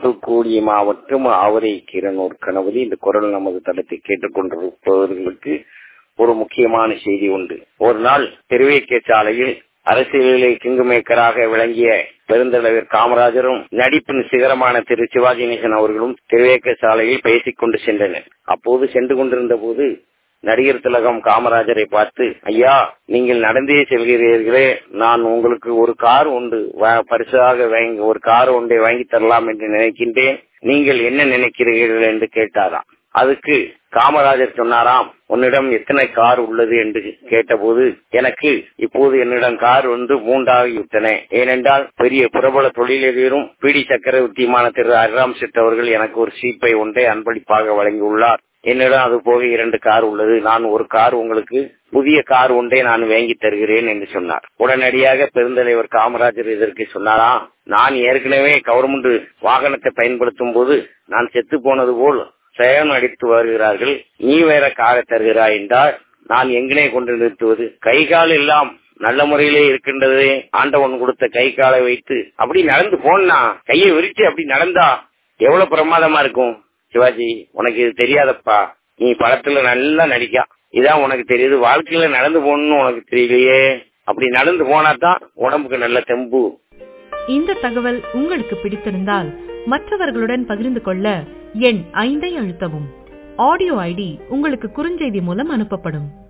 தூத்துக்குடி மாவட்டம் ஆவரை கிரணூர் கணபதி இந்த குரல் நமது தளத்தை கேட்டுக்கொண்டிருப்பவர்களுக்கு ஒரு முக்கியமான செய்தி உண்டு ஒரு நாள் திருவேக்கிய சாலையில் அரசியலிலே கிங்கு மேக்கராக விளங்கிய பெருந்தலைவர் காமராஜரும் நடிப்பின் சிகரமான திரு சிவாஜி கணேசன் அவர்களும் திருவேக்க சாலையில் பேசிக் கொண்டு சென்றனர் அப்போது சென்று கொண்டிருந்த போது நடிகர் திலகம் காமராஜரை பார்த்து ஐயா நீங்கள் நடந்தே செல்கிறீர்களே நான் உங்களுக்கு ஒரு கார் உண்டு பரிசாக வாங்கி ஒரு கார் ஒன்றை வாங்கி தரலாம் என்று நினைக்கின்றேன் நீங்கள் என்ன நினைக்கிறீர்கள் என்று கேட்டாராம் அதுக்கு காமராஜர் சொன்னாராம் உன்னிடம் எத்தனை கார் உள்ளது என்று கேட்டபோது எனக்கு இப்போது என்னிடம் கார் வந்து மூன்றாகிவிட்டன ஏனென்றால் பெரிய பிரபல தொழிலதிபரும் பிடி சக்கரவர்த்தியுமான திரு அரிராம் செட் அவர்கள் எனக்கு ஒரு சீப்பை ஒன்றை அன்பளிப்பாக வழங்கியுள்ளார் என்னிடம் அது போக இரண்டு கார் உள்ளது நான் ஒரு கார் உங்களுக்கு புதிய கார் ஒன்றை நான் வாங்கி தருகிறேன் என்று சொன்னார் உடனடியாக பெருந்தலைவர் காமராஜர் இதற்கு சொன்னாரா நான் ஏற்கனவே கவர்மெண்ட் வாகனத்தை பயன்படுத்தும் போது நான் செத்து போனது போல் செயல் அடித்து வருகிறார்கள் நீ வேற காரை தருகிறாய் என்றால் நான் எங்கனே கொண்டு நிறுத்துவது கை கால் எல்லாம் நல்ல முறையிலே இருக்கின்றது ஆண்டவன் கொடுத்த கை காலை வைத்து அப்படி நடந்து போனா கையை விரிச்சு அப்படி நடந்தா எவ்வளவு பிரமாதமா இருக்கும் சிவாஜி உனக்கு இது தெரியாதப்பா நீ படத்துல நல்லா நடிக்கா இதான் உனக்கு தெரியுது வாழ்க்கையில நடந்து போகணும்னு உனக்கு தெரியலையே அப்படி நடந்து போனா தான் உடம்புக்கு நல்ல தெம்பு இந்த தகவல் உங்களுக்கு பிடித்திருந்தால் மற்றவர்களுடன் பகிர்ந்து கொள்ள எண் ஐந்தை அழுத்தவும் ஆடியோ ஐடி உங்களுக்கு குறுஞ்செய்தி மூலம் அனுப்பப்படும்